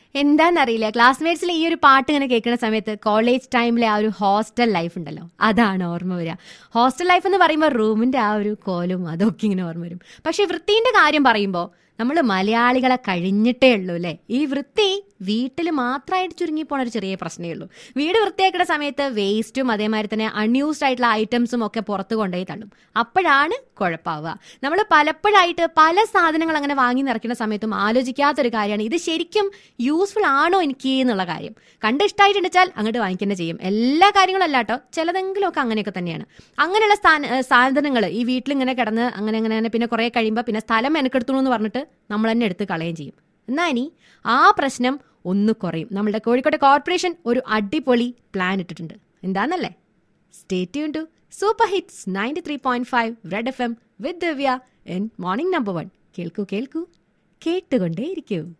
എന്താന്നറിയില്ല ക്ലാസ്മേറ്റ്സിൽ ഈ ഒരു പാട്ട് ഇങ്ങനെ കേൾക്കുന്ന സമയത്ത് കോളേജ് ടൈമിലെ ആ ഒരു ഹോസ്റ്റൽ ലൈഫ് ഉണ്ടല്ലോ അതാണ് ഓർമ്മ വരിക ഹോസ്റ്റൽ ലൈഫ് എന്ന് പറയുമ്പോൾ റൂമിന്റെ ആ ഒരു കോലും അതൊക്കെ ഇങ്ങനെ ഓർമ്മ വരും പക്ഷെ വൃത്തിന്റെ കാര്യം പറയുമ്പോൾ നമ്മൾ മലയാളികളെ കഴിഞ്ഞിട്ടേ ഉള്ളൂ അല്ലേ ഈ വൃത്തി വീട്ടിൽ മാത്രമായിട്ട് ചുരുങ്ങി പോണ ഒരു ചെറിയ പ്രശ്നമേ ഉള്ളൂ വീട് വൃത്തിയാക്കുന്ന സമയത്ത് വേസ്റ്റും അതേമാതിരി തന്നെ അൺയൂസ്ഡ് ആയിട്ടുള്ള ഐറ്റംസും ഒക്കെ പുറത്ത് കൊണ്ടുപോയി തള്ളും അപ്പോഴാണ് കുഴപ്പമാവുക നമ്മൾ പലപ്പോഴായിട്ട് പല സാധനങ്ങൾ അങ്ങനെ വാങ്ങി നിറയ്ക്കുന്ന സമയത്തും ആലോചിക്കാത്തൊരു കാര്യമാണ് ഇത് ശരിക്കും യൂസ്ഫുൾ ആണോ എനിക്ക് എന്നുള്ള കാര്യം കണ്ട് ഇഷ്ടമായിട്ടുണ്ടെച്ചാൽ അങ്ങോട്ട് വാങ്ങിക്കുന്ന ചെയ്യും എല്ലാ കാര്യങ്ങളും അല്ല കേട്ടോ ചിലതെങ്കിലും ഒക്കെ അങ്ങനെയൊക്കെ തന്നെയാണ് അങ്ങനെയുള്ള സാധനങ്ങൾ ഈ വീട്ടിൽ ഇങ്ങനെ കിടന്ന് അങ്ങനെ അങ്ങനെ അങ്ങനെ പിന്നെ കുറെ കഴിയുമ്പോൾ പിന്നെ സ്ഥലം മെനക്കെടുത്തു എന്ന് പറഞ്ഞിട്ട് നമ്മൾ തന്നെ എടുത്ത് കളയുകയും ചെയ്യും എന്നാ ഇനി ആ പ്രശ്നം ഒന്ന് കുറയും നമ്മളുടെ കോഴിക്കോട് കോർപ്പറേഷൻ ഒരു അടിപൊളി പ്ലാൻ ഇട്ടിട്ടുണ്ട് എന്താന്നല്ലേ stay tune to super hits ninety three point five red F M with Divya in morning number one കേൾക്കൂ കേൾക്കൂ കേട്ടുകൊണ്ടേയിരിക്കൂ